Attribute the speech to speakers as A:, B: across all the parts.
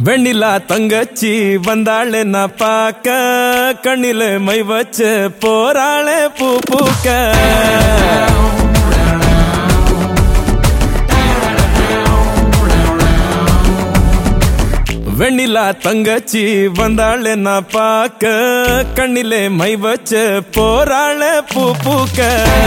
A: வெண்ணிலா தங்கச்சி வந்தாளே நான் பார்க்க கண்ணில மை வச்சு போறாளே பூ பூக்க வெண்ணிலா தங்கச்சி வந்தாளே நான் பார்க்க கண்ணிலே மை வச்சு போறாளே பூ பூக்க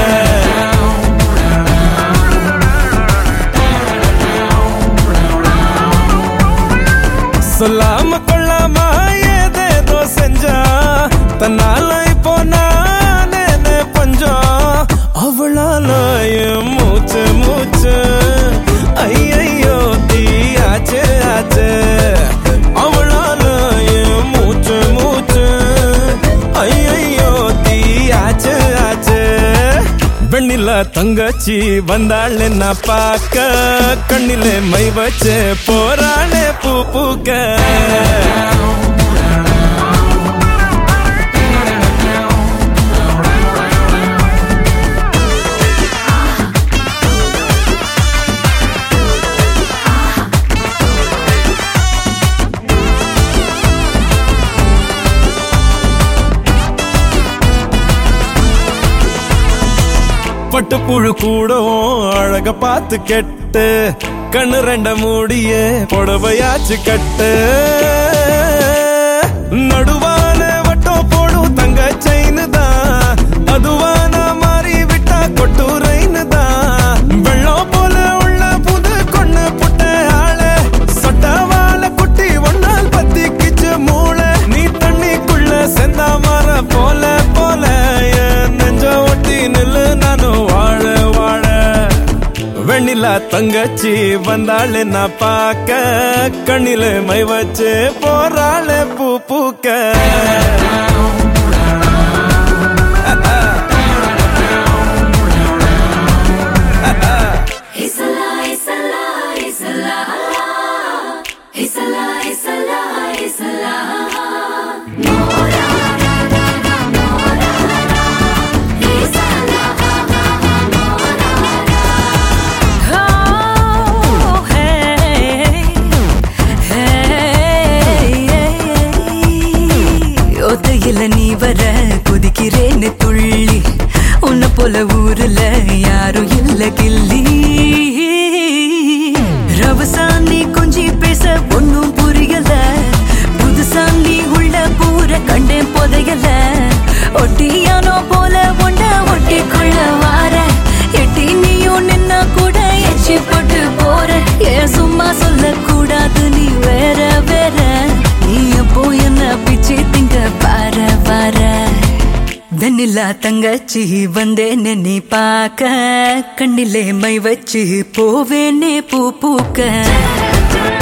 A: சொல்லாம கொள்ளாம ஏதேதோ செஞ்சா தன்னால இப்போ நானே பஞ்சம் அவளால என் மூச்சு மூச்சு ஐயையோ தீயாச்சு ஆச்சு அவளால என் மூச்சு மூச்சு ஐயையோ தீயாச்சு ஆச்சு வெண்ணில தங்கச்சி வந்தாள் நான் பார்க்க கண்ணிலே மை வச்சு போறாளே பூ பூக்க பட்டுப்புழு கூடும் அழக பார்த்து கெட்டு கண்ணு ரெண்ட மூடிய புடவையாச்சு கட்டு நடுவான வட்டம் போடும் தங்க செயின்னு தான் அதுவான மாறி விட்டா கொட்டுரைன்னு தான் வெள்ளம் போல உள்ள புது கொண்டு புட்ட ஆள சொட்டவால குட்டி ஒன்னால் பத்திக்கிச்சு மூளை நீ தண்ணிக்குள்ள செந்தா மர போல போல என் நெஞ்ச ஒட்டி நில்லு நானும் வாழ வாழ வெண்ணிலா தங்கச்சி வந்தாளே நான் பார்க்க கண்ணில மை வச்சு போறாளே பூ பூக்க
B: It's a lie, it's a lie, it's a lie. It's a lie, it's a lie, it's a lie. Mora, ra, ra, ra, mora, ra. It's a lie, mora, ra.
C: Oh, hey, hey, ஒத்தையில நீ வர குதிக்கிறேன்னு துள்ளி உன்னை போல ஊருல யாரும் இல்ல கில்லி ரவசாமி கொஞ்சி பேச ஒன்னும் புரியல புதுசா நீ உள்ள பூர கண்டேன் புதையல ஒட்டியானோ போல ஒண்ட ஒட்டி கொள்ள வார எட்டி நீயும் நின்னா கூட எச்சி போட்டு போற ஏன் சும்மா சொல்லக்கூடாது நீ வேற வேற நீ எப்போ என்ன பிச்சு திங்க பார வார வெண்ணிலா தங்கச்சி வந்தேன்னு நீ பார்க்க கண்ணிலே மை வச்சு போவேனே பூ பூக்க